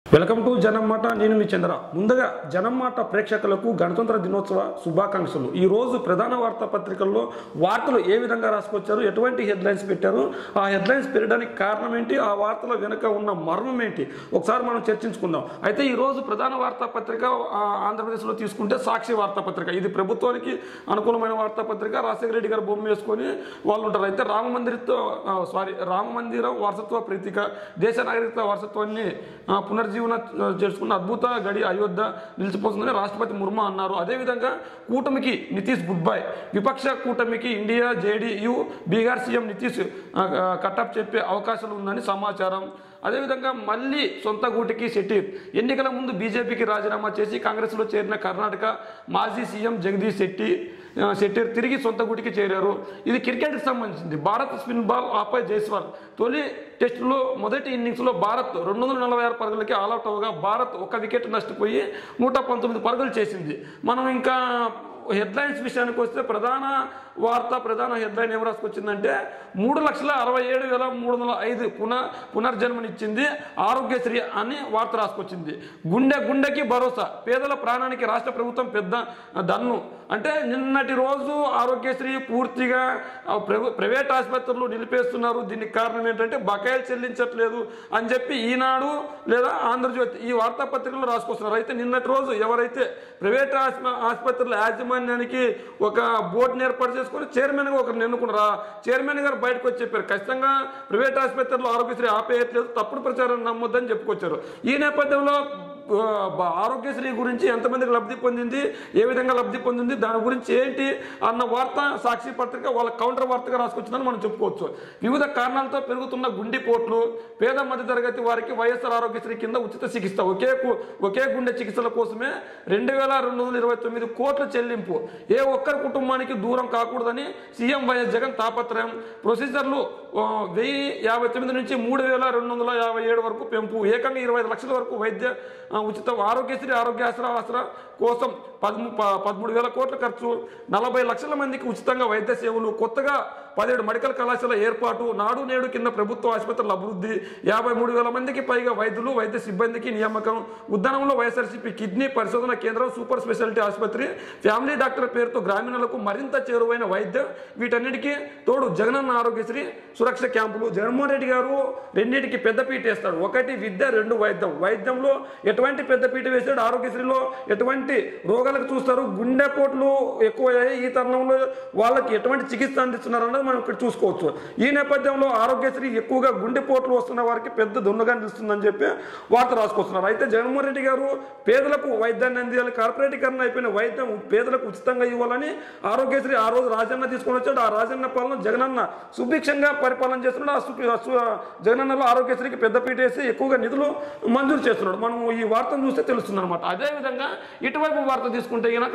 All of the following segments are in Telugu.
వెల్కమ్ టు జనం మాట నేను మీ చంద్ర ముందుగా జనం మాట ప్రేక్షకులకు గణతంత్ర దినోత్సవ శుభాకాంక్షలు ఈ రోజు ప్రధాన వార్తా పత్రికల్లో వార్తలు ఏ విధంగా రాసుకొచ్చారు ఎటువంటి హెడ్లైన్స్ పెట్టారు ఆ హెడ్లైన్స్ పెట్టడానికి కారణం ఏంటి ఆ వార్తల వెనుక ఉన్న మర్మం ఏంటి ఒకసారి మనం చర్చించుకుందాం అయితే ఈ రోజు ప్రధాన వార్తా పత్రిక ఆ, ఆంధ్రప్రదేశ్లో తీసుకుంటే సాక్షి వార్తాపత్రిక ఇది ప్రభుత్వానికి అనుకూలమైన వార్తాపత్రిక రాజశేఖర రెడ్డి గారు బొమ్మ వేసుకొని వాళ్ళు ఉంటారు అయితే రామ మందిరతో సారీ రామ మందిరం వారసత్వ ప్రతీక దేశ నాగరికత వారసత్వాన్ని ఆ, పునర్జీవన ఆ, చేసుకున్న అద్భుత గడి అయోధ్య నిలిచిపోతుందని రాష్ట్రపతి ముర్ము అన్నారు అదేవిధంగా కూటమికి నితీష్ గుడ్ బై విపక్ష కూటమికి ఇండియా జేడీయూ బీహార్ సీఎం నితీష్ ఆ, ఆ, కట్టప్ చెప్పే అవకాశాలు ఉందని సమాచారం అదేవిధంగా మళ్ళీ సొంత గూటికి శెట్టి ఎన్నికల ముందు బీజేపీకి రాజీనామా చేసి కాంగ్రెస్లో చేరిన కర్ణాటక మాజీ సీఎం జగదీష్ శెట్టి ఆ, శెట్టి తిరిగి సొంత గూటికి చేరారు ఇది క్రికెట్కి సంబంధించింది భారత్ స్పిన్ బాల్ ఆపై జైస్వాల్ తొలి టెస్టులో మొదటి ఇన్నింగ్స్లో భారత్ రెండు వందల నలభై ఆరు పరుగులకి ఆల్అౌట్ అవగా భారత్ ఒక వికెట్ నష్టపోయి నూట పంతొమ్మిది పరుగులు చేసింది మనం ఇంకా హెడ్లైన్స్ విషయానికి వస్తే ప్రధాన వార్త ప్రధాన హెడ్లైన్ ఏం రాసుకొచ్చిందంటే మూడు లక్షల అరవై ఏడు వేల మూడు వందల ఐదు పునః పునర్జన్మనిచ్చింది ఆరోగ్యశ్రీ అని వార్త రాసుకొచ్చింది గుండె గుండెకి భరోసా పేదల ప్రాణానికి రాష్ట్ర ప్రభుత్వం పెద్ద దన్ను అంటే నిన్నటి రోజు ఆరోగ్యశ్రీ పూర్తిగా ఆ, ప్రైవే- ప్రైవేట్ ఆసుపత్రులు నిలిపేస్తున్నారు దీనికి కారణం ఏంటంటే బకాయిలు చెల్లించట్లేదు అని చెప్పి ఈనాడు లేదా ఆంధ్రజ్యోతి ఈ వార్తాపత్రికలు రాసుకొస్తున్నారు అయితే నిన్నటి రోజు ఎవరైతే ప్రైవేట్ ఆస్ప- ఆసుపత్రుల యాజమాన్యానికి ఒక బోర్డుని ఏర్పాటు చేసుకొని చైర్మన్గా ఒకరిని ఎన్నుకున్నారు ఆ చైర్మన్ గారు బయటకు వచ్చి చెప్పారు ఖచ్చితంగా ప్రైవేట్ ఆసుపత్రుల్లో ఆరోగ్యశ్రీ ఆపేయట్లేదు తప్పుడు ప్రచారం నమ్మొద్దని చెప్పుకొచ్చారు ఈ నేపథ్యంలో ఆ, బ- ఆరోగ్యశ్రీ గురించి ఎంతమందికి లబ్ధి పొందింది ఏ విధంగా లబ్ధి పొందింది దాని గురించి ఏంటి అన్న వార్త సాక్షి పత్రిక వాళ్ళ కౌంటర్ వార్తగా రాసుకొచ్చిందని మనం చెప్పుకోవచ్చు వివిధ కారణాలతో పెరుగుతున్న గుండెపోట్లు పేద మధ్య తరగతి వారికి వైఎస్ఆర్ ఆరోగ్యశ్రీ కింద ఉచిత చికిత్స ఒకే కు- ఒకే గుండె చికిత్సల కోసమే రెండు వేల రెండు వందల ఇరవై తొమ్మిది కోట్ల చెల్లింపు ఏ ఒక్కరి కుటుంబానికి దూరం కాకూడదని సీఎం వైఎస్ జగన్ తాపత్రయం ప్రొసీజర్లు ఆ, వెయ్యి యాభై తొమ్మిది నుంచి మూడు వేల రెండు వందల యాభై ఏడు వరకు పెంపు ఏకంగా ఇరవై ఐదు లక్షల వరకు వైద్య ఆ, ఉచిత ఆరోగ్యశ్రీ ఆరోగ్య ఆసరా ఆసరా కోసం పదమూ ప- పదమూడు వేల కోట్ల ఖర్చు నలభై లక్షల మందికి ఉచితంగా వైద్య సేవలు కొత్తగా పదిహేడు మెడికల్ కళాశాల ఏర్పాటు నాడు నేడు కింద ప్రభుత్వ ఆసుపత్రుల అభివృద్ధి యాభై మూడు వేల మందికి పైగా వైద్యులు వైద్య సిబ్బందికి నియామకం ఉద్దానంలో వైఎస్ఆర్సీపీ కిడ్నీ పరిశోధన కేంద్రం సూపర్ స్పెషాలిటీ ఆసుపత్రి ఫ్యామిలీ డాక్టర్ పేరుతో గ్రామీణులకు మరింత చేరువైన వైద్యం వీటన్నిటికీ తోడు జగనన్న ఆరోగ్యశ్రీ సురక్ష క్యాంపులు జగన్మోహన్ రెడ్డి గారు రెండింటికి పెద్దపీట వేస్తాడు ఒకటి విద్య రెండు వైద్యం వైద్యంలో ఎటువంటి పెద్దపీట వేసాడు ఆరోగ్యశ్రీలో ఎటువంటి రోగాలకు చూస్తారు గుండెపోట్లు ఎక్కువయ్యాయి ఈ తరుణంలో వాళ్ళకి ఎటువంటి చికిత్స అందిస్తున్నారు అన్నది మనం ఇక్కడ చూసుకోవచ్చు ఈ నేపథ్యంలో ఆరోగ్యశ్రీ ఎక్కువగా గుండెపోట్లు వస్తున్న వారికి పెద్ద దొన్నుగా నిలుస్తుందని చెప్పి వార్త రాసుకొస్తున్నారు అయితే జగన్మోహన్ రెడ్డి గారు పేదలకు వైద్యాన్ని అందించాలి కార్పొరేటీకరణ అయిపోయిన వైద్యం పేదలకు ఉచితంగా ఇవ్వాలని ఆరోగ్యశ్రీ ఆ రోజు రాజన్న తీసుకొని వచ్చాడు ఆ రాజన్న పాలన జగనన్న సుభిక్షంగా పరిపాలన చేస్తున్నాడు ఆ సు- ఆ సు- జగనన్నలో ఆరోగ్యశ్రీకి పెద్దపీట వేసి ఎక్కువగా నిధులు మంజూరు చేస్తున్నాడు మనం ఈ వార్తను చూస్తే తెలుస్తుంది అనమాట అదేవిధంగా ఇటువైపు వార్త తీసుకుంటే గనక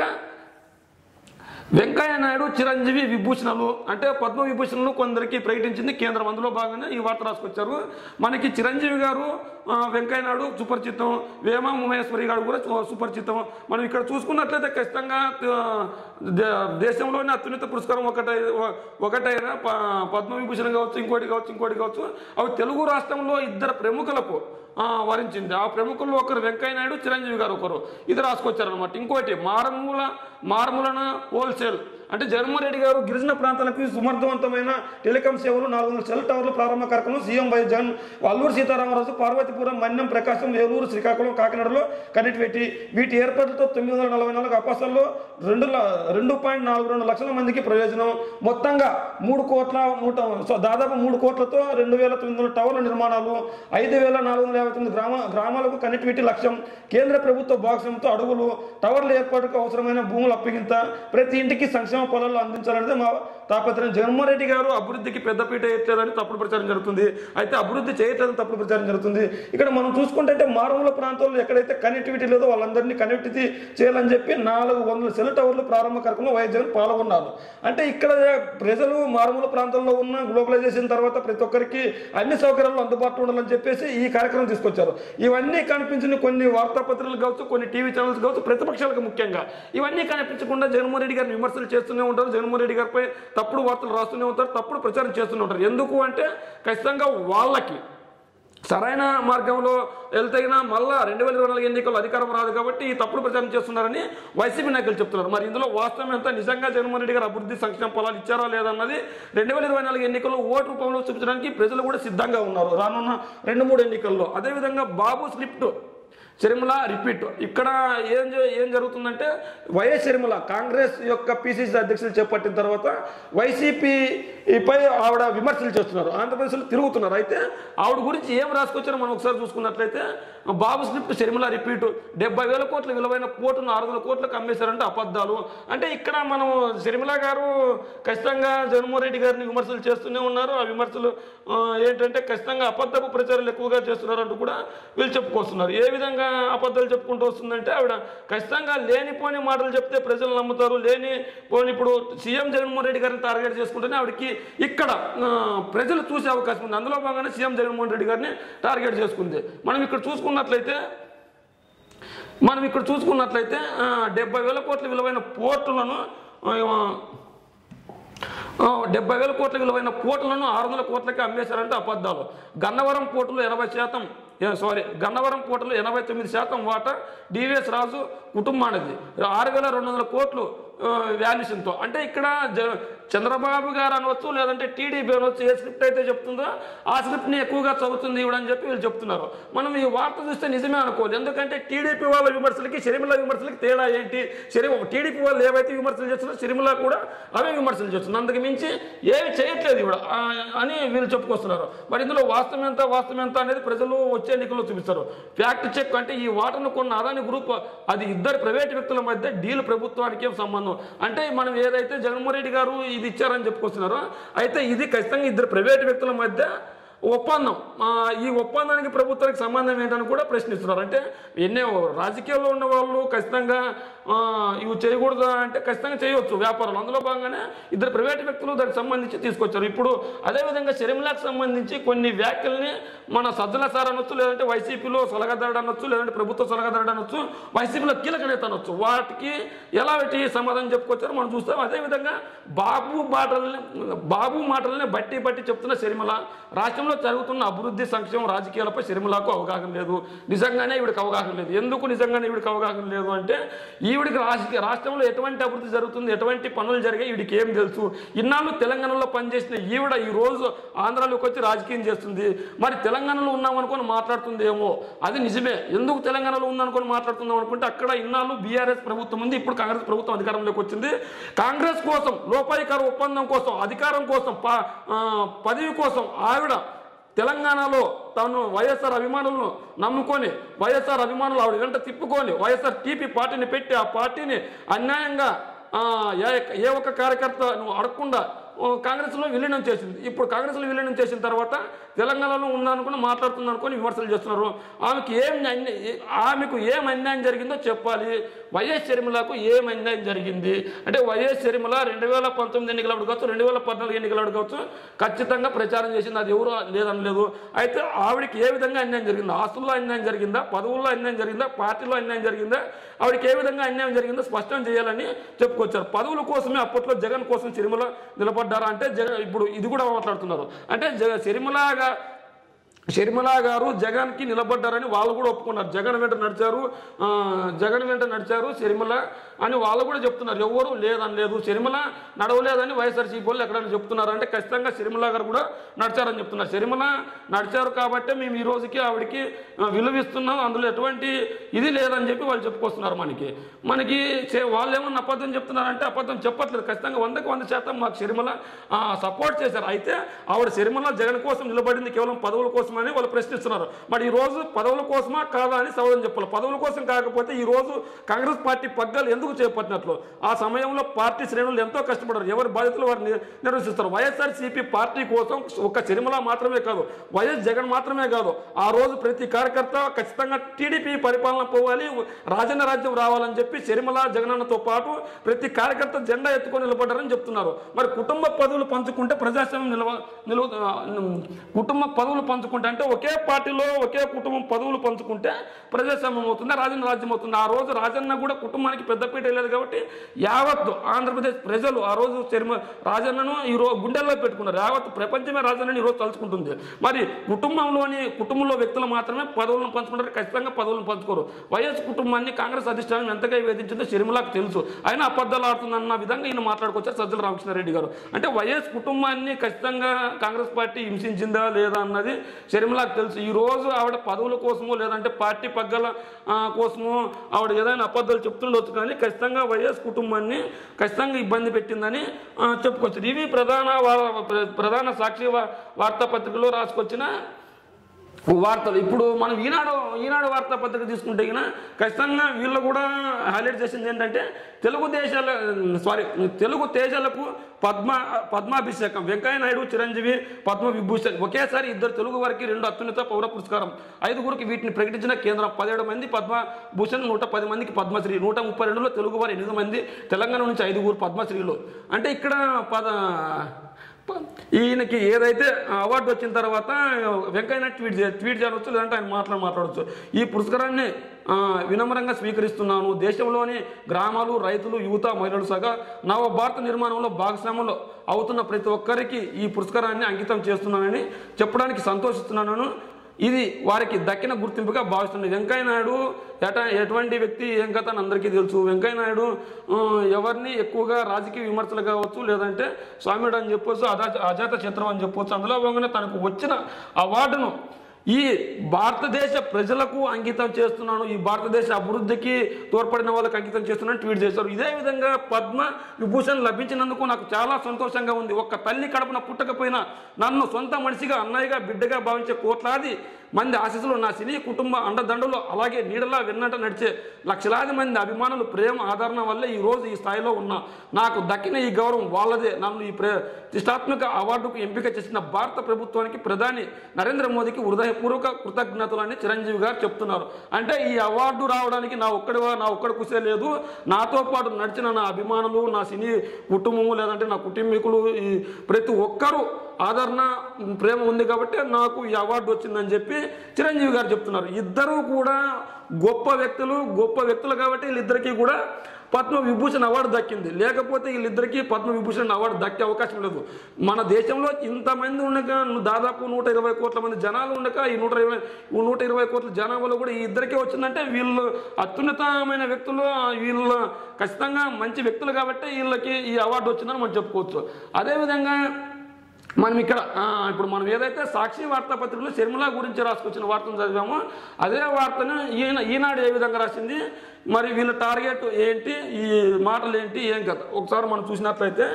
వెంకయ్య నాయుడు చిరంజీవి విభూషణలు అంటే పద్మ విభూషణలు కొందరికి ప్రకటించింది కేంద్రం అందులో భాగంగా ఈ వార్త రాసుకొచ్చారు మనకి చిరంజీవి గారు ఆ, వెంకయ్య నాయుడు సుపరిచితం వేమ ఉమేశ్వరి గారు కూడా సు- సుపరిచితం మనం ఇక్కడ చూసుకున్నట్లయితే ఖచ్చితంగా ఆ, దే- దేశంలోనే అత్యున్నత పురస్కారం ఒకటై ఒకటైన ప- పద్మ విభూషణ్ కావచ్చు ఇంకోటి కావచ్చు ఇంకోటి కావచ్చు అవి తెలుగు రాష్ట్రంలో ఇద్దరు ప్రముఖులకు ఆ, వరించింది ఆ ప్రముఖుల్లో ఒకరు వెంకయ్య నాయుడు చిరంజీవి గారు ఒకరు ఇది రాసుకొచ్చారనమాట ఇంకోటి మారమూల మారమూలన హోల్సేల్ అంటే జగన్మోహన్ రెడ్డి గారు గిరిజన ప్రాంతాలకు సమర్థవంతమైన టెలికాం సేవలు నాలుగు వందల సెల్ టవర్ల ప్రారంభ కార్యక్రమం సీఎం వై జగన్ అల్లూరు సీతారామరాజు పార్వతీపురం మన్యం ప్రకాశం ఏలూరు శ్రీకాకుళం కాకినాడలో కనెక్టివిటీ వీటి ఏర్పాటుతో తొమ్మిది వందల నలభై నాలుగు అపాసాల్లో రెండు ల- రెండు పాయింట్ నాలుగు రెండు లక్షల మందికి ప్రయోజనం మొత్తంగా మూడు కోట్ల నూట సో దాదాపు మూడు కోట్లతో రెండు వేల తొమ్మిది వందల టవర్ల నిర్మాణాలు ఐదు వేల నాలుగు వందల యాభై తొమ్మిది గ్రామ గ్రామాలకు కనెక్టివిటీ లక్ష్యం కేంద్ర ప్రభుత్వ భాగస్వామ్యంతో అడుగులు టవర్ల ఏర్పాటుకు అవసరమైన భూముల అప్పగింత ప్రతి ఇంటికి సంక్షేమ పొలాలు అందించాలనేది మా తాపత్రయం జగన్మోహన్ రెడ్డి గారు అభివృద్ధికి పెద్దపీట వేయట్లేదని తప్పుడు ప్రచారం జరుగుతుంది అయితే అభివృద్ధి చేయట్లేదని తప్పుడు ప్రచారం జరుగుతుంది ఇక్కడ మనం చూసుకుంటే మారుమూల ప్రాంతాల్లో ఎక్కడైతే కనెక్టివిటీ లేదో వాళ్ళందరినీ కనెక్టివిటీ చేయాలని చెప్పి నాలుగు వందల సెల్ టవర్లు ప్రారంభ కార్యక్రమంలో వైఎస్ జగన్ పాల్గొన్నారు అంటే ఇక్కడ ప్రజలు మారుమూల ప్రాంతాల్లో ఉన్న గ్లోబలైజేషన్ తర్వాత ప్రతి ఒక్కరికి అన్ని సౌకర్యాలు అందుబాటులో ఉండాలని చెప్పేసి ఈ కార్యక్రమం తీసుకొచ్చారు ఇవన్నీ కనిపించిన కొన్ని వార్తాపత్రికలు కావచ్చు కొన్ని టీవీ ఛానల్స్ కావచ్చు ప్రతిపక్షాలకు ముఖ్యంగా ఇవన్నీ కనిపించకుండా జగన్మోహన్ రెడ్డి గారిని విమర్శలు చేస్తూనే ఉంటారు జగన్మోహన్ రెడ్డి గారిపై తప్పుడు వార్తలు రాస్తూనే ఉంటారు తప్పుడు ప్రచారం చేస్తూనే ఉంటారు ఎందుకు అంటే ఖచ్చితంగా వాళ్ళకి సరైన మార్గంలో వెళ్తేగినా మళ్ళా రెండు వేల ఇరవై నాలుగు ఎన్నికల్లో అధికారం రాదు కాబట్టి ఈ తప్పుడు ప్రచారం చేస్తున్నారని వైసీపీ నాయకులు చెప్తున్నారు మరి ఇందులో వాస్తవం ఎంత నిజంగా జగన్మోహన్ రెడ్డి గారు అభివృద్ధి సంక్షేమ ఫలాలు ఇచ్చారా లేదన్నది రెండు వేల ఇరవై నాలుగు ఎన్నికల్లో ఓటు రూపంలో చూపించడానికి ప్రజలు కూడా సిద్ధంగా ఉన్నారు రానున్న రెండు మూడు ఎన్నికల్లో అదేవిధంగా బాబు స్లిప్ట్ షర్మిల రిపీట్ ఇక్కడ ఏం జ- ఏం జరుగుతుందంటే వైఎస్ షర్మిల కాంగ్రెస్ యొక్క పిసిసి అధ్యక్షులు చేపట్టిన తర్వాత వైసీపీపై ఆవిడ విమర్శలు చేస్తున్నారు ఆంధ్రప్రదేశ్లో తిరుగుతున్నారు అయితే ఆవిడ గురించి ఏం రాసుకొచ్చారో మనం ఒకసారి చూసుకున్నట్లయితే బాబు స్లిప్ షర్మిల రిపీట్ డెబ్బై వేల కోట్ల విలువైన కోట్లను ఆరు వందల కోట్లకు అమ్మేశారంటే అబద్ధాలు అంటే ఇక్కడ మనం షర్మిల గారు ఖచ్చితంగా జగన్మోహన్ రెడ్డి గారిని విమర్శలు చేస్తూనే ఉన్నారు ఆ విమర్శలు ఆ, ఏంటంటే ఖచ్చితంగా అబద్ధపు ప్రచారాలు ఎక్కువగా చేస్తున్నారు అంటూ కూడా వీళ్ళు చెప్పుకొస్తున్నారు ఏ విధంగా అబద్ధాలు చెప్పుకుంటూ వస్తుందంటే ఆవిడ ఖచ్చితంగా లేనిపోని మాటలు చెప్తే ప్రజలు నమ్ముతారు లేని పోని ఇప్పుడు సీఎం జగన్మోహన్ రెడ్డి గారిని టార్గెట్ చేసుకుంటేనే ఆవిడకి ఇక్కడ ఆ, ప్రజలు చూసే అవకాశం ఉంది అందులో భాగంగానే సీఎం జగన్మోహన్ రెడ్డి గారిని టార్గెట్ చేసుకుంది మనం ఇక్కడ చూసుకున్నట్లయితే మనం ఇక్కడ చూసుకున్నట్లయితే ఆ, డెబ్బై వేల కోట్ల విలువైన పోర్టులను ఆ, ఆ, డెబ్బై వేల కోట్ల విలువైన పోర్టులను ఆరు వందల కోట్లకి అమ్మేశారంటే అబద్ధాలు గన్నవరం పోర్టులు ఎనభై శాతం ఏ, సారీ గన్నవరం పోర్టులు ఎనభై తొమ్మిది శాతం వాటా డివిఎస్ రాజు కుటుంబానిది ఆరు వేల రెండు వందల కోట్లు వాల్యుషన్తో అంటే ఇక్కడ జ చంద్రబాబు గారు అనవచ్చు లేదంటే టీడీపీ అనవచ్చు ఏ స్క్రిప్ట్ అయితే చెప్తుందో ఆ స్క్రిప్ట్ని ఎక్కువగా చదువుతుంది ఇవ్వడని చెప్పి వీళ్ళు చెప్తున్నారు మనం ఈ వార్త చూస్తే నిజమే అనుకోవాలి ఎందుకంటే టీడీపీ వాళ్ళ విమర్శలకి షర్మిల విమర్శలకి తేడా ఏంటి షరి టీడీపీ వాళ్ళు ఏవైతే విమర్శలు చేస్తున్నారో షర్మిల కూడా అవే విమర్శలు చేస్తుంది అందుకు మించి ఏమి చేయట్లేదు ఇవిడ ఆ, అని వీళ్ళు చెప్పుకొస్తున్నారు మరి ఇందులో వాస్తవం ఎంత వాస్తవం ఎంత అనేది ప్రజలు వచ్చే ఎన్నికల్లో చూపిస్తారు ఫ్యాక్ట్ చెక్ అంటే ఈ వాటను కొన్న అదాని గ్రూప్ అది ఇద్దరు ప్రైవేట్ వ్యక్తుల మధ్య డీల్ ప్రభుత్వానికి ఏం సంబంధం అంటే మనం ఏదైతే జగన్మోహన్ రెడ్డి గారు ఇది ఇచ్చారని చెప్పుకొస్తున్నారో అయితే ఇది ఖచ్చితంగా ఇద్దరు ప్రైవేట్ వ్యక్తుల మధ్య ఒప్పందం ఆ, ఈ ఒప్పందానికి ప్రభుత్వానికి సంబంధం ఏంటని కూడా ప్రశ్నిస్తున్నారు అంటే ఎన్నో రాజకీయాల్లో ఉన్న వాళ్ళు ఖచ్చితంగా ఆ, ఇవి చేయకూడదు అంటే ఖచ్చితంగా చేయవచ్చు వ్యాపారాలు అందులో భాగంగానే ఇద్దరు ప్రైవేట్ వ్యక్తులు దానికి సంబంధించి తీసుకొచ్చారు ఇప్పుడు అదేవిధంగా షర్మిలాకి సంబంధించి కొన్ని వ్యాఖ్యల్ని మన సజ్జల సార్ అనొచ్చు లేదంటే వైసీపీలో సలహాదారుడు అనొచ్చు లేదంటే ప్రభుత్వ సలహాదారుడు అనొచ్చు వైసీపీలో కీలక నేత అనొచ్చు వాటికి ఎలా పెట్టి సమాధానం చెప్పుకొచ్చారో మనం చూస్తాం అదేవిధంగా బాబు మాటల్ని బాబు మాటల్ని బట్టి బట్టి చెప్తున్న షర్మిల రాష్ట్రంలో జరుగుతున్న అభివృద్ధి సంక్షేమం రాజకీయాలపై షర్మిలకు అవగాహన లేదు నిజంగానే ఈవిడికి అవగాహన లేదు ఎందుకు నిజంగానే ఈవిడికి అవగాహన లేదు అంటే ఈవిడికి రాజకీయ రాష్ట్రంలో ఎటువంటి అభివృద్ధి జరుగుతుంది ఎటువంటి పనులు జరిగాయి ఈవిడికి ఏం తెలుసు ఇన్నాళ్ళు తెలంగాణలో పనిచేసిన ఈవిడ ఈ రోజు ఆంధ్రాలోకి వచ్చి రాజకీయం చేస్తుంది మరి తెలంగాణలో ఉన్నాం అనుకొని మాట్లాడుతుంది ఏమో అది నిజమే ఎందుకు తెలంగాణలో ఉందనుకొని మాట్లాడుతుందాం అనుకుంటే అక్కడ ఇన్నాళ్ళు బీఆర్ఎస్ ప్రభుత్వం ఉంది ఇప్పుడు కాంగ్రెస్ ప్రభుత్వం అధికారంలోకి వచ్చింది కాంగ్రెస్ కోసం లోపాయికార ఒప్పందం కోసం అధికారం కోసం ప- ఆ, పదవి కోసం ఆవిడ తెలంగాణలో తాను వైఎస్ఆర్ అభిమానులను నమ్ముకొని వైఎస్ఆర్ అభిమానులు ఆవిడ వెంట తిప్పుకొని వైఎస్ఆర్ టీపీ పార్టీని పెట్టి ఆ పార్టీని అన్యాయంగా ఆ, ఏ ఏ ఒక్క కార్యకర్త నువ్వు అడగకుండా ఓ, కాంగ్రెస్లో విలీనం చేసింది ఇప్పుడు కాంగ్రెస్లో విలీనం చేసిన తర్వాత తెలంగాణలో ఉందనుకుని మాట్లాడుతుంది అనుకుని విమర్శలు చేస్తున్నారు ఆమెకి ఏం అన్య- ఏ- ఆమెకు ఏం అన్యాయం జరిగిందో చెప్పాలి వైఎస్ షర్మిలకు ఏం అన్యాయం జరిగింది అంటే వైఎస్ షర్మిల రెండు వేల పంతొమ్మిది ఎన్నికలు కావచ్చు రెండు వేల పద్నాలుగు ఎన్నికలు కావచ్చు ఖచ్చితంగా ప్రచారం చేసింది అది ఎవరు లేదనలేదు అయితే ఆవిడకి ఏ విధంగా అన్యాయం జరిగిందా ఆస్తుల్లో అన్యాయం జరిగిందా పదవుల్లో అన్యాయం జరిగిందా పార్టీలో అన్యాయం జరిగిందా ఆవిడకి ఏ విధంగా అన్యాయం జరిగిందో స్పష్టం చేయాలని చెప్పుకొచ్చారు పదవుల కోసమే అప్పట్లో జగన్ కోసం సిరిమల నిలబడ్డారా అంటే జగన్ ఇప్పుడు ఇది కూడా మాట్లాడుతున్నారు అంటే జగ సిరిమలగా షర్మిల గారు జగన్కి నిలబడ్డారని వాళ్ళు కూడా ఒప్పుకున్నారు జగన్ వెంట నడిచారు ఆ, జగన్ వెంట నడిచారు షర్మిల అని వాళ్ళు కూడా చెప్తున్నారు ఎవరు లేదని లేదు షర్మిల నడవలేదని వైఎస్ఆర్సీపీ వాళ్ళు ఎక్కడైనా చెప్తున్నారు అంటే ఖచ్చితంగా షర్మిల గారు కూడా నడిచారని చెప్తున్నారు షర్మిల నడిచారు కాబట్టి మేము ఈ రోజుకి ఆవిడకి ఆ, విలువిస్తున్నాం అందులో ఎటువంటి ఇది లేదని చెప్పి వాళ్ళు చెప్పుకొస్తున్నారు మనకి మనకి చే- వాళ్ళు ఏమన్నా అబద్ధం చెప్తున్నారంటే అబద్ధం చెప్పట్లేదు ఖచ్చితంగా వందకు వంద శాతం మాకు షర్మిల సపోర్ట్ చేశారు అయితే ఆవిడ షర్మిల జగన్ కోసం నిలబడింది కేవలం పదవుల కోసమని వాళ్ళు ప్రశ్నిస్తున్నారు మరి ఈ రోజు పదవుల కోసమా కాదా అని సమాధానం చెప్పాలి పదవుల కోసం కాకపోతే ఈ రోజు కాంగ్రెస్ పార్టీ పగ్గాలు ఎందుకు చేపట్టినట్లు ఆ సమయంలో పార్టీ శ్రేణులు ఎంతో కష్టపడారు ఎవరి బాధ్యతలు వారు నిర్- నిర్వహిస్తారు వైఎస్ఆర్ సిపి పార్టీ కోసం ఒక సిరిమల మాత్రమే కాదు వైఎస్ జగన్ మాత్రమే కాదు ఆ రోజు ప్రతి కార్యకర్త ఖచ్చితంగా టీడీపీ పరిపాలన పోవాలి రాజన్న రాజ్యం రావాలని చెప్పి సిరిమల జగనన్నతో పాటు ప్రతి కార్యకర్త జెండా ఎత్తుకొని నిలబడ్డారని చెప్తున్నారు మరి కుటుంబ పదవులు పంచుకుంటే ప్రజాస్వామ్యం నిలవ నిలవ ఆ, కుటుంబ పదవులు పంచుకుంటే ఏమంటే అంటే ఒకే పార్టీలో ఒకే కుటుంబం పదవులు పంచుకుంటే ప్రజాస్వామ్యం అవుతుంది రాజన్న రాజ్యం అవుతుంది ఆ రోజు రాజన్న కూడా కుటుంబానికి పెద్దపీట లేదు కాబట్టి యావత్ ఆంధ్రప్రదేశ్ ప్రజలు ఆ రోజు చర్మ రాజన్నను ఈ రోజు గుండెల్లో పెట్టుకున్నారు యావత్ ప్రపంచమే రాజన్నని ఈ రోజు తలుచుకుంటుంది మరి కుటుంబంలోని కుటుంబంలో వ్యక్తులు మాత్రమే పదవులను పంచుకుంటారు ఖచ్చితంగా పదవులను పంచుకోరు వైఎస్ కుటుంబాన్ని కాంగ్రెస్ అధిష్టానం ఎంతగా వేధించిందో షర్మిలాకు తెలుసు ఆయన అబద్ధాలు ఆడుతుందన్న విధంగా ఈయన మాట్లాడుకొచ్చారు సజ్జల రామకృష్ణారెడ్డి గారు అంటే వైఎస్ కుటుంబాన్ని ఖచ్చితంగా కాంగ్రెస్ పార్టీ హింసించిందా లేదా అన్నది షర్మిలాకు తెలుసు ఈ రోజు ఆవిడ పదవుల కోసమో లేదంటే పార్టీ పగ్గల ఆ, కోసమో ఆవిడ ఏదైనా అబద్ధాలు చెప్తుండొచ్చు కానీ ఖచ్చితంగా వైఎస్ కుటుంబాన్ని ఖచ్చితంగా ఇబ్బంది పెట్టిందని ఆ, చెప్పుకోవచ్చు ఇవి ప్రధాన వా- ప్ర- ప్రధాన సాక్షి వా- వార్తాపత్రికలో రాసుకొచ్చిన వార్తలు ఇప్పుడు మనం ఈనాడు ఈనాడు వార్తాపత్రిక తీసుకుంటే గిన ఖచ్చితంగా వీళ్ళు కూడా హైలైట్ చేసింది ఏంటంటే తెలుగు దేశాల సారీ తెలుగు తేజాలకు పద్మ పద్మాభిషేకం వెంకయ్య నాయుడు చిరంజీవి పద్మ విభూషణ్ ఒకేసారి ఇద్దరు తెలుగు వారికి రెండు అత్యున్నత పౌర పురస్కారం ఐదుగురికి వీటిని ప్రకటించిన కేంద్రం పదిహేడు మంది పద్మభూషణ్ నూట పది మందికి పద్మశ్రీ నూట ముప్పై రెండులో తెలుగు వారు ఎనిమిది మంది తెలంగాణ నుంచి ఐదుగురు పద్మశ్రీలు అంటే ఇక్కడ పద ప- ఈయనకి ఏదైతే అవార్డు వచ్చిన తర్వాత వెంకయ్య ట్వీట్ చే ట్వీట్ చేయవచ్చు లేదంటే ఆయన మాట్లాడి మాట్లాడవచ్చు ఈ పురస్కారాన్ని ఆ, వినమ్రంగా స్వీకరిస్తున్నాను దేశంలోని గ్రామాలు రైతులు యువత మహిళలు సగా నవ భారత నిర్మాణంలో భాగస్వాములు అవుతున్న ప్రతి ఒక్కరికి ఈ పురస్కారాన్ని అంకితం చేస్తున్నానని చెప్పడానికి సంతోషిస్తున్నాను ఇది వారికి దక్కిన గుర్తింపుగా భావిస్తుంది వెంకయ్య నాయుడు ఎట ఎటువంటి వ్యక్తి ఏం కథ అని అందరికీ తెలుసు వెంకయ్య నాయుడు ఆ, ఎవరిని ఎక్కువగా రాజకీయ విమర్శలు కావచ్చు లేదంటే స్వామిడు అని చెప్పొచ్చు అజా అజాత చిత్రం అని చెప్పొచ్చు అందులో భాగంగానే తనకు వచ్చిన అవార్డును ఈ భారతదేశ ప్రజలకు అంకితం చేస్తున్నాను ఈ భారతదేశ అభివృద్ధికి తోడ్పడిన వాళ్ళకి అంకితం చేస్తున్నాను ట్వీట్ చేశారు ఇదే విధంగా పద్మ విభూషణ్ లభించినందుకు నాకు చాలా సంతోషంగా ఉంది ఒక్క తల్లి కడపన పుట్టకపోయినా నన్ను సొంత మనిషిగా అన్నయ్యగా బిడ్డగా భావించే కోట్లాది మంది ఆశీస్సులు నా సినీ కుటుంబ అండదండలు అలాగే నీడలా వెన్నట నడిచే లక్షలాది మంది అభిమానులు ప్రేమ ఆదరణ వల్లే ఈ రోజు ఈ స్థాయిలో ఉన్నా నాకు దక్కిన ఈ గౌరవం వాళ్ళదే నన్ను ఈ ప్రతిష్టాత్మక అవార్డుకు ఎంపిక చేసిన భారత ప్రభుత్వానికి ప్రధాని నరేంద్ర మోదీకి హృదయపూర్వక కృతజ్ఞతలని చిరంజీవి గారు చెప్తున్నారు అంటే ఈ అవార్డు రావడానికి నా ఒక్కడి నా ఒక్కడి కుసే లేదు నాతో పాటు నడిచిన నా అభిమానులు నా సినీ కుటుంబము లేదంటే నా కుటుంబీకులు ఈ ప్రతి ఒక్కరూ ఆదరణ ప్రేమ ఉంది కాబట్టి నాకు ఈ అవార్డు వచ్చిందని చెప్పి చిరంజీవి గారు చెప్తున్నారు ఇద్దరూ కూడా గొప్ప వ్యక్తులు గొప్ప వ్యక్తులు కాబట్టి వీళ్ళిద్దరికీ కూడా పద్మ విభూషణ్ అవార్డు దక్కింది లేకపోతే వీళ్ళిద్దరికీ పద్మ విభూషణ్ అవార్డు దక్కే అవకాశం లేదు మన దేశంలో ఇంతమంది ఉండక దాదాపు నూట ఇరవై కోట్ల మంది జనాలు ఉండక ఈ నూట ఇరవై నూట ఇరవై కోట్ల జనాభాలో కూడా ఈ ఇద్దరికే వచ్చిందంటే వీళ్ళు అత్యున్నతమైన వ్యక్తులు వీళ్ళు ఖచ్చితంగా మంచి వ్యక్తులు కాబట్టి వీళ్ళకి ఈ అవార్డు వచ్చిందని మనం చెప్పుకోవచ్చు అదేవిధంగా మనం ఇక్కడ ఆ, ఇప్పుడు మనం ఏదైతే సాక్షి వార్తాపత్రికలో శర్మిల గురించి రాసుకొచ్చిన వార్తను చదివామో అదే వార్తను ఈయన ఈనాడు ఏ విధంగా రాసింది మరి వీళ్ళ టార్గెట్ ఏంటి ఈ మాటలు ఏంటి ఏం కథ ఒకసారి మనం చూసినట్లయితే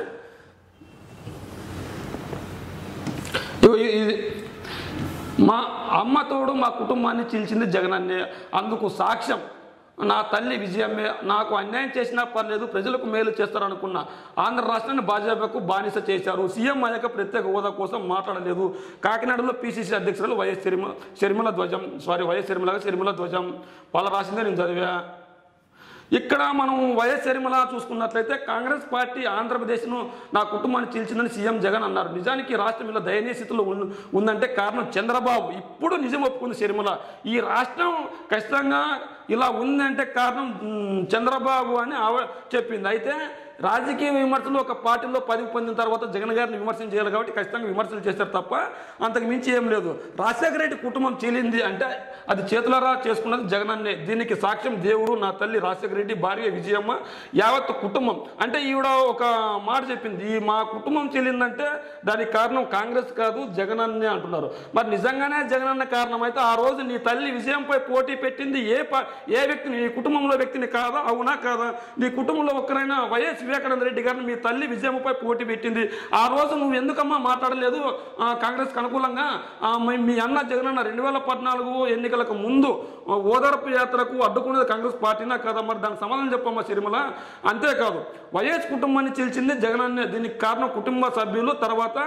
ఇగో ఇ- ఇది మా అమ్మ తోడు మా కుటుంబాన్ని చీల్చింది జగనన్నే అందుకు సాక్ష్యం నా తల్లి విజయమే నాకు అన్యాయం చేసినా పర్లేదు ప్రజలకు మేలు చేస్తారనుకున్న ఆంధ్ర రాష్ట్రాన్ని భాజపాకు బానిస చేశారు సీఎం అయ్యాక ప్రత్యేక హోదా కోసం మాట్లాడలేదు కాకినాడలో పిసిసి అధ్యక్షురాలు వైఎస్ షర్మిల షర్మిల ధ్వజం సారీ వైఎస్ షర్మిల షర్మిల ధ్వజం వాళ్ళ రాసిందే నేను చదివా ఇక్కడ మనం వైఎస్ షర్మిల చూసుకున్నట్లయితే కాంగ్రెస్ పార్టీ ఆంధ్రప్రదేశ్ను నా కుటుంబాన్ని చీల్చిందని సీఎం జగన్ అన్నారు నిజానికి ఈ రాష్ట్రం ఇలా దయనీయ స్థితిలో ఉన్- ఉందంటే కారణం చంద్రబాబు ఇప్పుడు నిజం ఒప్పుకుంది షర్మిల ఈ రాష్ట్రం ఖచ్చితంగా ఇలా ఉందంటే కారణం మ్, చంద్రబాబు అని ఆవ చెప్పింది అయితే రాజకీయ విమర్శలు ఒక పార్టీలో పదవి పొందిన తర్వాత జగన్ గారిని విమర్శన చేయాలి కాబట్టి ఖచ్చితంగా విమర్శలు చేశారు తప్ప అంతకు మించి ఏం లేదు రాజశేఖర రెడ్డి కుటుంబం చీలింది అంటే అది చేతులారా చేసుకున్నది జగన్ అన్నే దీనికి సాక్ష్యం దేవుడు నా తల్లి రాజశేఖర రెడ్డి భార్య విజయమ్మ యావత్ కుటుంబం అంటే ఈవిడ ఒక మాట చెప్పింది ఈ మా కుటుంబం చీలిందంటే దానికి కారణం కాంగ్రెస్ కాదు జగన్ అన్నే అంటున్నారు మరి నిజంగానే జగన్ అన్న కారణం అయితే ఆ రోజు నీ తల్లి విజయంపై పోటీ పెట్టింది ఏ పా ఏ వ్యక్తిని నీ కుటుంబంలో వ్యక్తిని కాదా అవునా కాదా నీ కుటుంబంలో ఒక్కరైనా వైఎస్ వివేకానంద రెడ్డి గారిని మీ తల్లి విజయమ్మపై పోటీ పెట్టింది ఆ రోజు నువ్వు ఎందుకమ్మా మాట్లాడలేదు ఆ, కాంగ్రెస్కి అనుకూలంగా ఆ, మీ- మీ అన్న జగనన్న రెండు వేల పద్నాలుగు ఎన్నికలకు ముందు ఆ, ఓదార్పు యాత్రకు అడ్డుకున్నది కాంగ్రెస్ పార్టీనా కదా మరి దానికి సమాధానం చెప్పమ్మా సిరిమల అంతేకాదు వైఎస్ కుటుంబాన్ని చీల్చింది జగనన్నే దీనికి కారణం కుటుంబ సభ్యులు తర్వాత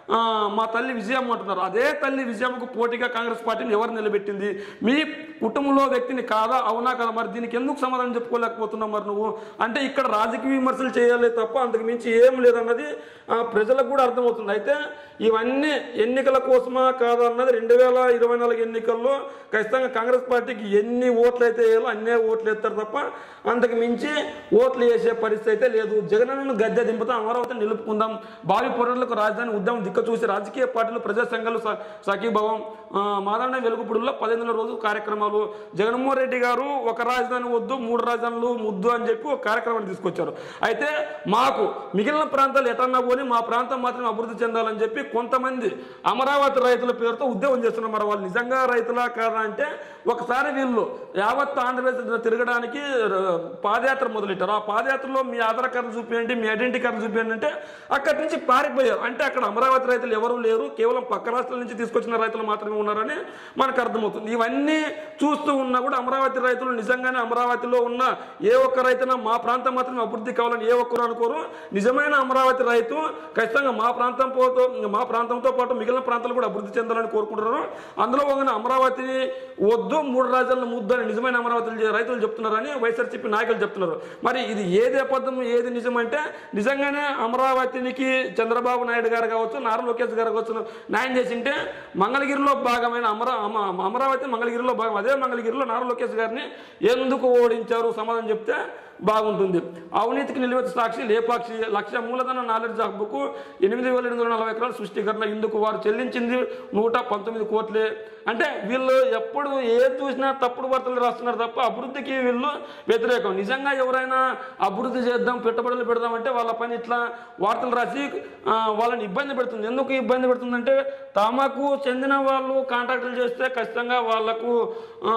ఆ, మా తల్లి విజయమ్మ అంటున్నారు అదే తల్లి విజయమ్మకు పోటీగా కాంగ్రెస్ పార్టీని ఎవరు నిలబెట్టింది మీ కుటుంబంలో వ్యక్తిని కాదా అవునా కదా మరి దీనికి ఎందుకు సమాధానం చెప్పుకోలేకపోతున్నావు మరి నువ్వు అంటే ఇక్కడ రాజకీయ విమర్శలు చేయాలి తప్ప అంతకు మించి ఏం లేదన్నది ఆ, ప్రజలకు కూడా అర్థమవుతుంది అయితే ఇవన్నీ ఎన్నికల కోసమా కాదా అన్నది రెండు వేల ఇరవై నాలుగు ఎన్నికల్లో ఖచ్చితంగా కాంగ్రెస్ పార్టీకి ఎన్ని ఓట్లు అయితే వేయాలో అన్నే ఓట్లు వేస్తారు తప్ప అంతకు మించి ఓట్లు వేసే పరిస్థితి అయితే లేదు జగనన్నను గద్దె దింపుతాం అమరావతిని నిలుపుకుందాం భావి పౌరులకు రాజధాని ఉద్యమం దిక్కు చూసి రాజకీయ పార్టీలు ప్రజా సంఘాలు స- సఖీభావం ఆ, మాదాండ వెలుగుపుడులో పదిహేనుల రోజు కార్యక్రమాలు జగన్మోహన్ రెడ్డి గారు ఒక రాజధాని వద్దు మూడు రాజధానులు ముద్దు అని చెప్పి ఒక కార్యక్రమాన్ని తీసుకొచ్చారు అయితే మాకు మిగిలిన ప్రాంతాలు ఎటన్నా పోని మా ప్రాంతం మాత్రం అభివృద్ధి చెందాలని చెప్పి కొంతమంది అమరావతి రైతుల పేరుతో ఉద్యమం చేస్తున్నారు మరి వాళ్ళు నిజంగా రైతులా కాదా అంటే ఒకసారి వీళ్ళు యావత్ ఆంధ్రప్రదేశ్ తిరగడానికి ర- పాదయాత్ర మొదలెట్టారు ఆ పాదయాత్రలో మీ ఆధార్ కార్డు చూపించండి మీ ఐడెంటిటీ కార్డు చూపించండి అంటే అక్కడి నుంచి పారిపోయారు అంటే అక్కడ అమరావతి రైతులు ఎవరు లేరు కేవలం పక్క రాష్ట్రాల నుంచి తీసుకొచ్చిన రైతులు మాత్రమే ఉన్నారని మనకు అర్థమవుతుంది ఇవన్నీ చూస్తూ ఉన్నా కూడా అమరావతి రైతులు నిజంగానే అమరావతిలో ఉన్న ఏ ఒక్క రైతున మా ప్రాంతం మాత్రమే అభివృద్ధి కావాలని ఏ ఒక్కరు అనుకోరు నిజమైన అమరావతి రైతు ఖచ్చితంగా మా ప్రాంతం పోతో మా ప్రాంతంతో పాటు మిగిలిన ప్రాంతాలు కూడా అభివృద్ధి చెందాలని కోరుకుంటున్నారు అందులో ఒక అమరావతి వద్దు మూడు రాజ్యాలను ముద్దు అని నిజమైన అమరావతి రైతులు చెప్తున్నారని వైఎస్ఆర్సీపీ నాయకులు చెప్తున్నారు మరి ఇది ఏది అబద్ధం ఏది నిజం అంటే నిజంగానే అమరావతినికి చంద్రబాబు నాయుడు గారు కావచ్చు నారా లోకేష్ గారు కావచ్చు న్యాయం చేసింటే మంగళగిరిలో భాగమైన అమరా అమ- అమరావతి మంగళగిరిలో భాగం అదే మంగళగిరిలో నారా లోకేష్ గారిని ఎందుకు ఓడించారు సమాధానం చెప్తే బాగుంటుంది అవినీతికి నిలువెత్తు సాక్షి లేపాక్షి లక్ష మూలధన నాలెడ్జ్ హబ్బుకు ఎనిమిది వేల ఎనిమిది వందల నలభై ఎకరాల సృష్టికరణ ఇందుకు వారు చెల్లించింది నూట పంతొమ్మిది కోట్లే అంటే వీళ్ళు ఎప్పుడు ఏది చూసినా తప్పుడు వార్తలు రాస్తున్నారు తప్ప అభివృద్ధికి వీళ్ళు వ్యతిరేకం నిజంగా ఎవరైనా అభివృద్ధి చేద్దాం పెట్టుబడులు పెడదాం అంటే వాళ్ళ పని ఇట్లా వార్తలు రాసి ఆ, వాళ్ళని ఇబ్బంది పెడుతుంది ఎందుకు ఇబ్బంది పెడుతుందంటే తమకు చెందిన వాళ్ళు కాంట్రాక్టులు చేస్తే ఖచ్చితంగా వాళ్ళకు ఆ,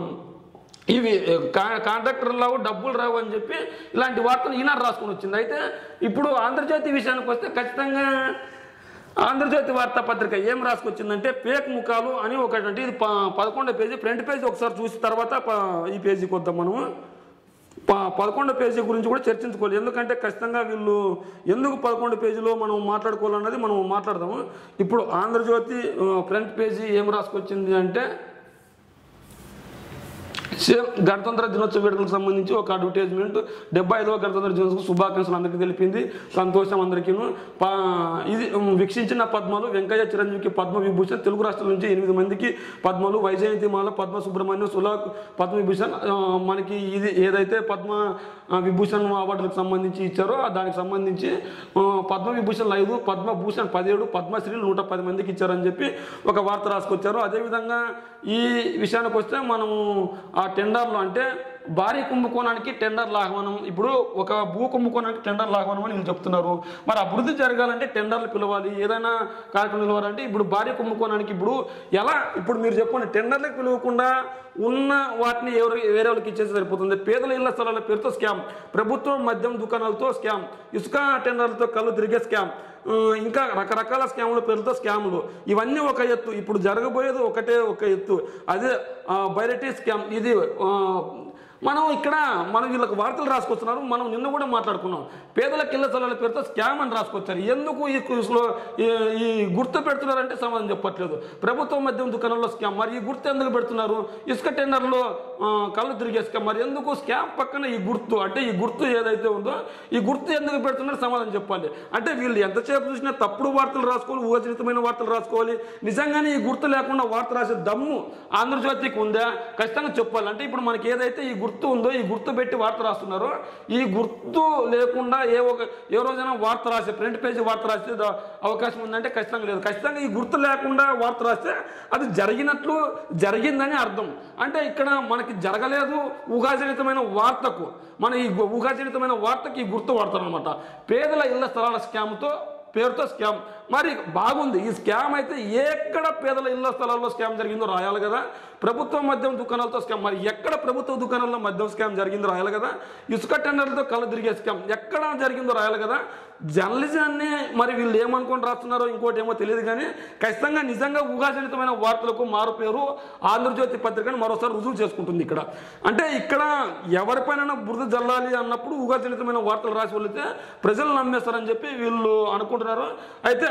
ఇవి కా- కాంట్రాక్టర్లు రావు డబ్బులు రావు అని చెప్పి ఇలాంటి వార్తలు ఈనాడు రాసుకొని వచ్చింది అయితే ఇప్పుడు ఆంధ్రజ్యోతి విషయానికి వస్తే ఖచ్చితంగా ఆంధ్రజ్యోతి వార్తాపత్రిక ఏం రాసుకొచ్చిందంటే పేక్ ముఖాలు అని ఒకటి అంటే ఇది ప- పదకొండో పేజీ ఫ్రంట్ పేజీ ఒకసారి చూసిన తర్వాత ప- ఈ పేజీకి వద్దాం మనము ప- పదకొండో పేజీ గురించి కూడా చర్చించుకోవాలి ఎందుకంటే ఖచ్చితంగా వీళ్ళు ఎందుకు పదకొండు పేజీలో మనం మాట్లాడుకోవాలన్నది మనం మాట్లాడదాము ఇప్పుడు ఆంధ్రజ్యోతి ఆ, ఫ్రంట్ పేజీ ఏం రాసుకొచ్చింది అంటే సేమ్ గణతంత్ర దినోత్సవ వేడుకలకు సంబంధించి ఒక అడ్వర్టైజ్మెంట్ డెబ్బై ఐదవ గణతంత్ర దినోత్సవ శుభాకాంక్షలు అందరికీ తెలిపింది సంతోషం అందరికీను పా ఇది ఉమ్, వీక్షించిన పద్మలు వెంకయ్య చిరంజీవికి పద్మ విభూషణ్ తెలుగు రాష్ట్రాల నుంచి ఎనిమిది మందికి పద్మలు వైజయంతిమాల పద్మ సుబ్రహ్మణ్యం సులాక్ పద్మ విభూషణ్ ఆ, మనకి ఇది ఏదైతే పద్మ ఆ, విభూషణ్ అవార్డులకు సంబంధించి ఇచ్చారో ఆ దానికి సంబంధించి ఆ, పద్మ విభూషణ్ ఐదు పద్మభూషణ్ పదిహేడు పద్మశ్రీలు నూట పది మందికి ఇచ్చారని చెప్పి ఒక వార్త రాసుకొచ్చారు అదేవిధంగా ఈ విషయానికి వస్తే మనము ఆ టెండర్లు అంటే భారీ కుంభకోణానికి టెండర్ల ఆహ్వానం ఇప్పుడు ఒక భూ కుంభకోణానికి టెండర్ల ఆహ్వానం అని వీళ్ళు చెప్తున్నారు మరి అభివృద్ధి జరగాలంటే టెండర్లు పిలవాలి ఏదైనా కార్యక్రమం నిలవాలంటే ఇప్పుడు భారీ కుంభకోణానికి ఇప్పుడు ఎలా ఇప్పుడు మీరు చెప్పండి టెండర్లకు పిలవకుండా ఉన్న వాటిని ఎవరు వేరే వాళ్ళకి ఇచ్చేసి సరిపోతుంది పేదల ఇళ్ల స్థలాల పేరుతో స్కామ్ ప్రభుత్వం మద్యం దుకాణాలతో స్కామ్ ఇసుక టెండర్లతో కళ్ళు తిరిగే స్కామ్ ఆ, ఇంకా రకరకాల స్కాముల పేరుతో స్కాములు ఇవన్నీ ఒక ఎత్తు ఇప్పుడు జరగబోయేది ఒకటే ఒక ఎత్తు అదే బైరటీ స్కామ్ ఇది ఆ, మనం ఇక్కడ మనం వీళ్ళకి వార్తలు రాసుకొస్తున్నారు మనం నిన్న కూడా మాట్లాడుకున్నాం పేదల కిల్ల స్థలాల పేరుతో స్కామ్ అని రాసుకొచ్చారు ఎందుకు ఈ కుసులో ఈ- ఈ గుర్తు పెడుతున్నారంటే సమాధానం చెప్పట్లేదు ప్రభుత్వం మద్యం దుకాణంలో స్కామ్ మరి ఈ గుర్తు ఎందుకు పెడుతున్నారు ఇసుక టెండర్లో ఆ, కళ్ళు తిరిగే స్కామ్ మరి ఎందుకు స్కామ్ పక్కన ఈ గుర్తు అంటే ఈ గుర్తు ఏదైతే ఉందో ఈ గుర్తు ఎందుకు పెడుతున్నారో సమాధానం చెప్పాలి అంటే వీళ్ళు ఎంతసేపు చూసినా తప్పుడు వార్తలు రాసుకోవాలి ఊహజనితమైన వార్తలు రాసుకోవాలి నిజంగానే ఈ గుర్తు లేకుండా వార్త రాసే దమ్ము ఆంధ్రజ్యోతికి ఉందా ఖచ్చితంగా చెప్పాలి అంటే ఇప్పుడు మనకి ఏదైతే ఈ గుర్తు ఉందో ఈ గుర్తు పెట్టి వార్త రాస్తున్నారో ఈ గుర్తు లేకుండా ఏ ఒక ఏ రోజైనా వార్త రాసే ఫ్రంట్ పేజీ వార్త రాసే ద- అవకాశం ఉందంటే ఖచ్చితంగా లేదు ఖచ్చితంగా ఈ గుర్తు లేకుండా వార్త రాస్తే అది జరిగినట్లు జరిగిందని అర్థం అంటే ఇక్కడ మనకి జరగలేదు ఊహాజనితమైన వార్తకు మన ఈ గు- ఊహాజనితమైన వార్తకి ఈ గుర్తు వాడతారు అనమాట పేదల ఇళ్ల స్థలాల స్కామ్తో పేరుతో స్కామ్ మరి బాగుంది ఈ స్కామ్ అయితే ఎక్కడ పేదల ఇళ్ల స్థలాల్లో స్కామ్ జరిగిందో రాయాలి కదా ప్రభుత్వ మద్యం దుకాణాలతో స్కామ్ మరి ఎక్కడ ప్రభుత్వ దుకాణాల్లో మద్యం స్కామ్ జరిగిందో రాయాలి కదా ఇసుక టెండర్లతో కళ్ళు తిరిగే స్కామ్ ఎక్కడ జరిగిందో రాయాలి కదా జర్నలిజాన్ని మరి వీళ్ళు ఏమనుకొని రాస్తున్నారో ఇంకోటి ఏమో తెలియదు కానీ ఖచ్చితంగా నిజంగా ఊహాజనితమైన వార్తలకు మారు పేరు ఆంధ్రజ్యోతి పత్రికను మరోసారి రుజువు చేసుకుంటుంది ఇక్కడ అంటే ఇక్కడ ఎవరిపైన బురద జల్లాలి అన్నప్పుడు ఊహాజనితమైన వార్తలు రాసి వెళితే ప్రజలు నమ్మేస్తారని చెప్పి వీళ్ళు అనుకుంటున్నారు అయితే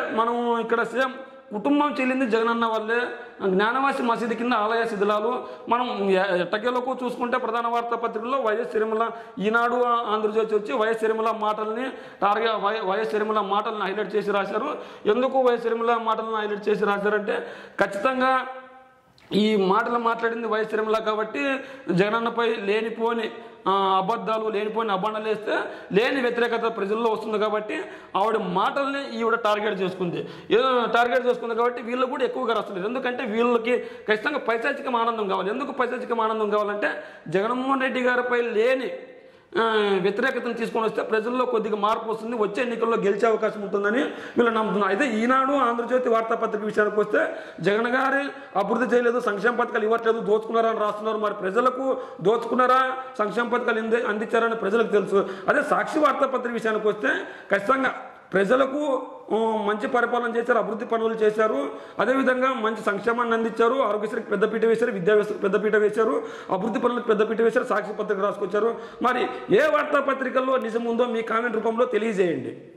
మనం ఇక్కడ సేమ్ కుటుంబం చెల్లింది జగనన్న వల్లే జ్ఞానవాసి మసీదు కింద ఆలయ శిథిలాలు మనం ఎ- ఎట్టకేలకు చూసుకుంటే ప్రధాన వార్తా పత్రికల్లో వైఎస్ సిరిమల ఈనాడు ఆంధ్రజ్యోతి వచ్చి వైఎస్ సిరిమల మాటల్ని టార్గెట్ వై వైఎస్ సిరిమల మాటలను హైలైట్ చేసి రాశారు ఎందుకు వైఎస్ సిరిమల మాటలను హైలైట్ చేసి రాశారంటే ఖచ్చితంగా ఈ మాటలు మాట్లాడింది వైఎస్ సిరిమల కాబట్టి జగనన్నపై లేనిపోని ఆ, అబద్ధాలు లేనిపోయిన అబండాలు వేస్తే లేని వ్యతిరేకత ప్రజల్లో వస్తుంది కాబట్టి ఆవిడ మాటల్ని ఈవిడ టార్గెట్ చేసుకుంది ఏదో టార్గెట్ చేసుకుంది కాబట్టి వీళ్ళు కూడా ఎక్కువగా రాస్తున్నారు ఎందుకంటే వీళ్ళకి ఖచ్చితంగా పైశాచికం ఆనందం కావాలి ఎందుకు పైశాచికం ఆనందం కావాలంటే జగన్మోహన్ రెడ్డి గారిపై లేని ఆ, వ్యతిరేకతను తీసుకొని వస్తే ప్రజల్లో కొద్దిగా మార్పు వస్తుంది వచ్చే ఎన్నికల్లో గెలిచే అవకాశం ఉంటుందని వీళ్ళు నమ్ముతున్నారు అయితే ఈనాడు ఆంధ్రజ్యోతి వార్తాపత్రిక విషయానికి వస్తే జగన్ గారి అభివృద్ధి చేయలేదు సంక్షేమ పథకాలు ఇవ్వట్లేదు దోచుకున్నారా అని రాస్తున్నారు మరి ప్రజలకు దోచుకున్నారా సంక్షేమ పథకాలు ఇంది అందించారని ప్రజలకు తెలుసు అదే సాక్షి వార్తాపత్రిక విషయానికి వస్తే ఖచ్చితంగా ప్రజలకు ఆ, మంచి పరిపాలన చేశారు అభివృద్ధి పనులు చేశారు అదేవిధంగా మంచి సంక్షేమాన్ని అందించారు ఆరోగ్యశ్రీకి పెద్దపీట వేశారు విద్యా వ్యవస్థకు పెద్దపీట వేశారు అభివృద్ధి పనులకు పెద్దపీట వేశారు సాక్షి పత్రిక రాసుకొచ్చారు మరి ఏ వార్తాపత్రికల్లో నిజం ఉందో మీ కామెంట్ రూపంలో తెలియజేయండి